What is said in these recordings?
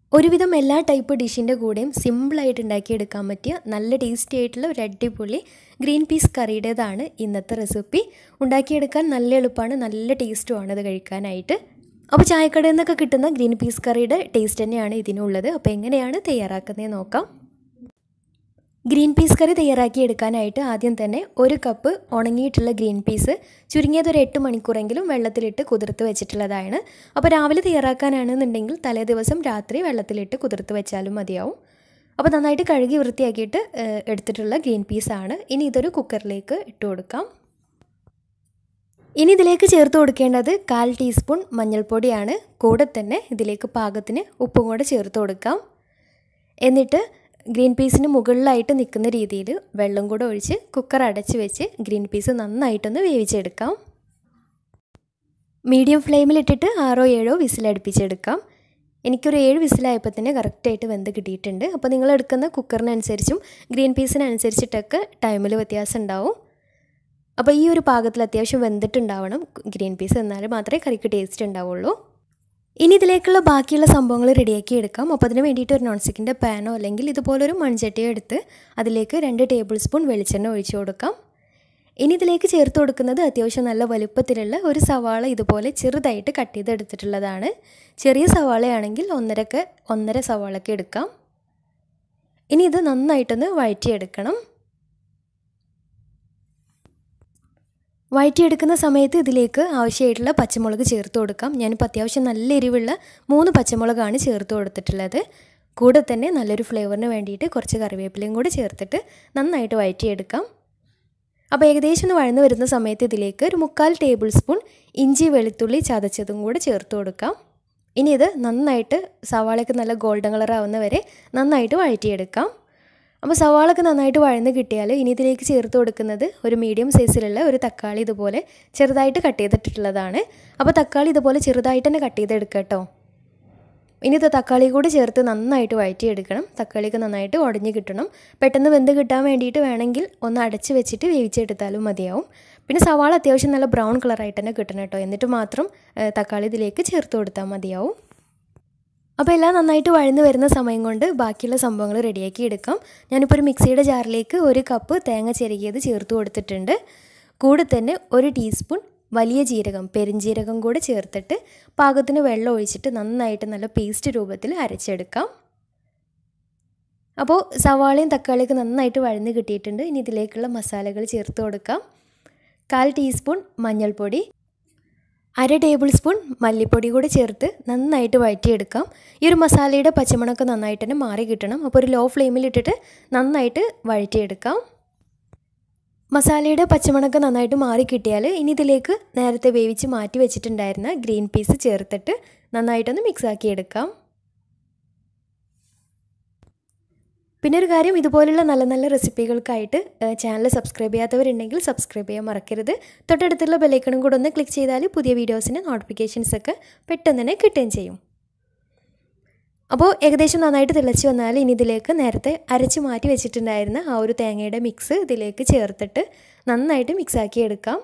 ഒരുവിധം എല്ലാ ടൈപ്പ് ഡിഷിൻ്റെ കൂടെയും സിമ്പിളായിട്ട് ഉണ്ടാക്കിയെടുക്കാൻ പറ്റിയ നല്ല ടേസ്റ്റി ആയിട്ടുള്ള ഒരു അടിപൊളി ഗ്രീൻ പീസ് കറിയുടേതാണ് ഇന്നത്തെ റെസിപ്പി ഉണ്ടാക്കിയെടുക്കാൻ നല്ല എളുപ്പമാണ് നല്ല ടേസ്റ്റുമാണ് ഇത് കഴിക്കാനായിട്ട് അപ്പോൾ ചായക്കടയിൽ നിന്നൊക്കെ കിട്ടുന്ന ഗ്രീൻ പീസ് കറിയുടെ ടേസ്റ്റ് തന്നെയാണ് ഇതിനുള്ളത് അപ്പോൾ എങ്ങനെയാണ് തയ്യാറാക്കുന്നത് നോക്കാം ഗ്രീൻ പീസ് കറി തയ്യാറാക്കി എടുക്കാനായിട്ട് ആദ്യം തന്നെ ഒരു കപ്പ് ഉണങ്ങിയിട്ടുള്ള ഗ്രീൻ പീസ് ചുരുങ്ങിയത് ഒരു എട്ട് മണിക്കൂറെങ്കിലും വെള്ളത്തിലിട്ട് കുതിർത്ത് വെച്ചിട്ടുള്ളതാണ് അപ്പോൾ രാവിലെ തയ്യാറാക്കാനാണെന്നുണ്ടെങ്കിൽ തലേ ദിവസം രാത്രി വെള്ളത്തിലിട്ട് കുതിർത്ത് വെച്ചാലും മതിയാവും അപ്പോൾ നന്നായിട്ട് കഴുകി വൃത്തിയാക്കിയിട്ട് എടുത്തിട്ടുള്ള ഗ്രീൻ പീസാണ് ഇനി ഇതൊരു കുക്കറിലേക്ക് ഇട്ട് കൊടുക്കാം ഇനി ഇതിലേക്ക് ചേർത്ത് കൊടുക്കേണ്ടത് കാൽ ടീസ്പൂൺ മഞ്ഞൾപ്പൊടിയാണ് കൂടെ തന്നെ ഇതിലേക്ക് പാകത്തിന് ഉപ്പും കൂടെ ചേർത്ത് കൊടുക്കാം എന്നിട്ട് ഗ്രീൻ പീസിന് മുകളിലായിട്ട് നിൽക്കുന്ന രീതിയിൽ വെള്ളം കൂടെ ഒഴിച്ച് കുക്കർ അടച്ച് വെച്ച് ഗ്രീൻ പീസ് നന്നായിട്ടൊന്ന് വേവിച്ചെടുക്കാം മീഡിയം ഫ്ലെയിമിലിട്ടിട്ട് ആറോ ഏഴോ വിസിലടുപ്പിച്ചെടുക്കാം എനിക്കൊരു ഏഴ് വിസിലായപ്പോൾ തന്നെ കറക്റ്റായിട്ട് വെന്ത് കിട്ടിയിട്ടുണ്ട് അപ്പോൾ നിങ്ങൾ എടുക്കുന്ന കുക്കറിനനുസരിച്ചും ഗ്രീൻ പീസിനനുസരിച്ചിട്ടൊക്കെ ടൈമിൽ വ്യത്യാസം ഉണ്ടാവും അപ്പോൾ ഈ ഒരു പാകത്തിൽ അത്യാവശ്യം വെന്തിട്ടുണ്ടാവണം ഗ്രീൻ പീസ് എന്നാൽ മാത്രമേ കറിക്ക് ടേസ്റ്റ് ഉണ്ടാവുള്ളൂ ഇനി ഇതിലേക്കുള്ള ബാക്കിയുള്ള സംഭവങ്ങൾ റെഡിയാക്കി എടുക്കാം അപ്പോൾ അതിന് വേണ്ടിയിട്ട് ഒരു നോൺ സ്റ്റിക്കിൻ്റെ പാനോ അല്ലെങ്കിൽ ഇതുപോലൊരു മൺചട്ടിയോ എടുത്ത് അതിലേക്ക് രണ്ട് ടേബിൾ സ്പൂൺ വെളിച്ചെണ്ണ ഒഴിച്ചു കൊടുക്കാം ഇനി ഇതിലേക്ക് ചേർത്ത് കൊടുക്കുന്നത് അത്യാവശ്യം നല്ല വലുപ്പത്തിലുള്ള ഒരു സവാള ഇതുപോലെ ചെറുതായിട്ട് കട്ട് ചെയ്തെടുത്തിട്ടുള്ളതാണ് ചെറിയ സവാളയാണെങ്കിൽ ഒന്നരക്ക് ഒന്നര സവാളയ്ക്ക് എടുക്കാം ഇനി ഇത് നന്നായിട്ടൊന്ന് വഴറ്റിയെടുക്കണം വഴറ്റിയെടുക്കുന്ന സമയത്ത് ഇതിലേക്ക് ആവശ്യമായിട്ടുള്ള പച്ചമുളക് ചേർത്ത് കൊടുക്കാം ഞാനിപ്പോൾ അത്യാവശ്യം നല്ല എരിവുള്ള മൂന്ന് പച്ചമുളകാണ് ചേർത്ത് കൊടുത്തിട്ടുള്ളത് കൂടെ തന്നെ നല്ലൊരു ഫ്ലേവറിന് വേണ്ടിയിട്ട് കുറച്ച് കറിവേപ്പിലയും കൂടി ചേർത്തിട്ട് നന്നായിട്ട് വഴറ്റിയെടുക്കാം അപ്പോൾ ഏകദേശം ഒന്ന് വഴന്ന് വരുന്ന സമയത്ത് ഇതിലേക്ക് ഒരു മുക്കാൽ ടേബിൾ സ്പൂൺ ഇഞ്ചി വെളുത്തുള്ളി ചതച്ചതും കൂടെ ചേർത്ത് കൊടുക്കാം ഇനി ഇത് നന്നായിട്ട് സവാളയൊക്കെ നല്ല ഗോൾഡൻ കളർ ആവുന്ന വരെ നന്നായിട്ട് വഴറ്റിയെടുക്കാം അപ്പോൾ സവാളൊക്കെ നന്നായിട്ട് വഴന്ന് കിട്ടിയാൽ ഇനി ഇതിലേക്ക് ചേർത്ത് കൊടുക്കുന്നത് ഒരു മീഡിയം സൈസിലുള്ള ഒരു തക്കാളി ഇതുപോലെ ചെറുതായിട്ട് കട്ട് ചെയ്തിട്ടുള്ളതാണ് അപ്പോൾ തക്കാളി ഇതുപോലെ ചെറുതായിട്ട് തന്നെ കട്ട് ചെയ്തെടുക്കുക കേട്ടോ ഇനി ഇത് തക്കാളി കൂടി ചേർത്ത് നന്നായിട്ട് വഴറ്റിയെടുക്കണം തക്കാളിക്ക് നന്നായിട്ട് ഉടഞ്ഞ് കിട്ടണം പെട്ടെന്ന് വെന്ത് കിട്ടാൻ വേണ്ടിയിട്ട് വേണമെങ്കിൽ ഒന്ന് അടച്ച് വെച്ചിട്ട് വേവിച്ചെടുത്താലും മതിയാവും പിന്നെ സവാള അത്യാവശ്യം നല്ല ബ്രൗൺ കളറായിട്ട് തന്നെ കിട്ടണം കേട്ടോ എന്നിട്ട് മാത്രം തക്കാളി ഇതിലേക്ക് ചേർത്ത് കൊടുത്താൽ മതിയാവും അപ്പോൾ എല്ലാം നന്നായിട്ട് വഴന്ന് വരുന്ന സമയം കൊണ്ട് ബാക്കിയുള്ള സംഭവങ്ങൾ റെഡിയാക്കി എടുക്കാം ഞാനിപ്പോൾ ഒരു മിക്സിയുടെ ജാറിലേക്ക് ഒരു കപ്പ് തേങ്ങ ചിരകിയത് ചേർത്ത് കൊടുത്തിട്ടുണ്ട് കൂടെ തന്നെ ഒരു ടീസ്പൂൺ വലിയ ജീരകം പെരിഞ്ജീരകം കൂടെ ചേർത്തിട്ട് പാകത്തിന് വെള്ളം ഒഴിച്ചിട്ട് നന്നായിട്ട് നല്ല പേസ്റ്റ് രൂപത്തിൽ അരച്ചെടുക്കാം അപ്പോൾ സവാളയും തക്കാളിയൊക്കെ നന്നായിട്ട് വഴന്ന് കിട്ടിയിട്ടുണ്ട് ഇനി ഇതിലേക്കുള്ള മസാലകൾ ചേർത്ത് കൊടുക്കാം കാൽ ടീസ്പൂൺ മഞ്ഞൾപ്പൊടി അര ടേബിൾ സ്പൂൺ മല്ലിപ്പൊടി കൂടി ചേർത്ത് നന്നായിട്ട് വഴറ്റിയെടുക്കാം ഈ ഒരു മസാലയുടെ പച്ചമണമൊക്കെ നന്നായിട്ട് തന്നെ മാറി കിട്ടണം അപ്പോൾ ഒരു ലോ ഫ്ലെയിമിൽ ഇട്ടിട്ട് നന്നായിട്ട് വഴറ്റിയെടുക്കാം മസാലയുടെ പച്ചമണമൊക്കെ നന്നായിട്ട് മാറി കിട്ടിയാൽ ഇനി ഇതിലേക്ക് നേരത്തെ വേവിച്ച് മാറ്റി വെച്ചിട്ടുണ്ടായിരുന്ന ഗ്രീൻ പീസ് ചേർത്തിട്ട് നന്നായിട്ടൊന്ന് മിക്സാക്കി എടുക്കാം പിന്നെ ഒരു കാര്യം ഇതുപോലുള്ള നല്ല നല്ല റെസിപ്പികൾക്കായിട്ട് ചാനൽ സബ്സ്ക്രൈബ് ചെയ്യാത്തവരുണ്ടെങ്കിൽ സബ്സ്ക്രൈബ് ചെയ്യാൻ മറക്കരുത് തൊട്ടടുത്തുള്ള ബെലൈക്കണും കൂടെ ഒന്ന് ക്ലിക്ക് ചെയ്താൽ പുതിയ വീഡിയോസിൻ്റെ നോട്ടിഫിക്കേഷൻസ് ഒക്കെ പെട്ടെന്ന് തന്നെ കിട്ടുകയും ചെയ്യും അപ്പോൾ ഏകദേശം നന്നായിട്ട് തിളച്ച് വന്നാൽ ഇനി ഇതിലേക്ക് നേരത്തെ അരച്ച് മാറ്റി വെച്ചിട്ടുണ്ടായിരുന്ന ആ ഒരു തേങ്ങയുടെ മിക്സ് ഇതിലേക്ക് ചേർത്തിട്ട് നന്നായിട്ട് മിക്സാക്കി എടുക്കാം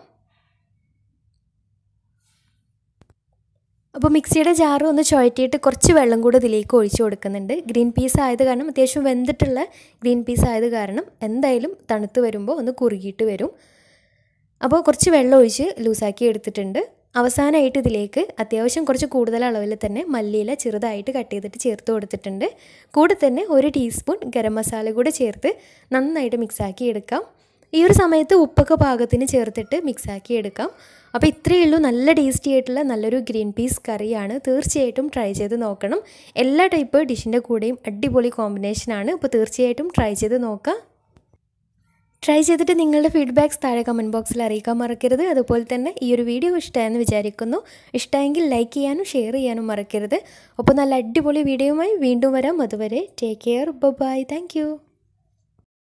അപ്പോൾ മിക്സിയുടെ ജാറ് ഒന്ന് ചുഴറ്റിയിട്ട് കുറച്ച് വെള്ളം കൂടെ ഇതിലേക്ക് ഒഴിച്ചു കൊടുക്കുന്നുണ്ട് ഗ്രീൻ പീസ് ആയത് കാരണം അത്യാവശ്യം വെന്തിട്ടുള്ള ഗ്രീൻ പീസ് ആയത് കാരണം എന്തായാലും തണുത്ത് വരുമ്പോൾ ഒന്ന് കുറുകിയിട്ട് വരും അപ്പോൾ കുറച്ച് വെള്ളം ഒഴിച്ച് ലൂസാക്കി എടുത്തിട്ടുണ്ട് അവസാനമായിട്ട് ഇതിലേക്ക് അത്യാവശ്യം കുറച്ച് കൂടുതൽ അളവിൽ തന്നെ മല്ലിയില ചെറുതായിട്ട് കട്ട് ചെയ്തിട്ട് ചേർത്ത് കൊടുത്തിട്ടുണ്ട് കൂടെ തന്നെ ഒരു ടീസ്പൂൺ ഗരം മസാല കൂടെ ചേർത്ത് നന്നായിട്ട് മിക്സാക്കി എടുക്കാം ഈ ഒരു സമയത്ത് ഉപ്പൊക്കെ പാകത്തിന് ചേർത്തിട്ട് മിക്സാക്കി എടുക്കാം അപ്പോൾ ഇത്രയേ ഉള്ളൂ നല്ല ടേസ്റ്റി ആയിട്ടുള്ള നല്ലൊരു ഗ്രീൻ പീസ് കറിയാണ് തീർച്ചയായിട്ടും ട്രൈ ചെയ്ത് നോക്കണം എല്ലാ ടൈപ്പ് ഡിഷിൻ്റെ കൂടെയും അടിപൊളി കോമ്പിനേഷനാണ് അപ്പോൾ തീർച്ചയായിട്ടും ട്രൈ ചെയ്ത് നോക്കാം ട്രൈ ചെയ്തിട്ട് നിങ്ങളുടെ ഫീഡ്ബാക്ക്സ് താഴെ കമൻറ്റ് ബോക്സിൽ അറിയിക്കാൻ മറക്കരുത് അതുപോലെ തന്നെ ഈ ഒരു വീഡിയോ ഇഷ്ടമായെന്ന് വിചാരിക്കുന്നു ഇഷ്ടമെങ്കിൽ ലൈക്ക് ചെയ്യാനും ഷെയർ ചെയ്യാനും മറക്കരുത് അപ്പോൾ നല്ല അടിപൊളി വീഡിയോയുമായി വീണ്ടും വരാം അതുവരെ ടേക്ക് കെയർ ബൈ താങ്ക്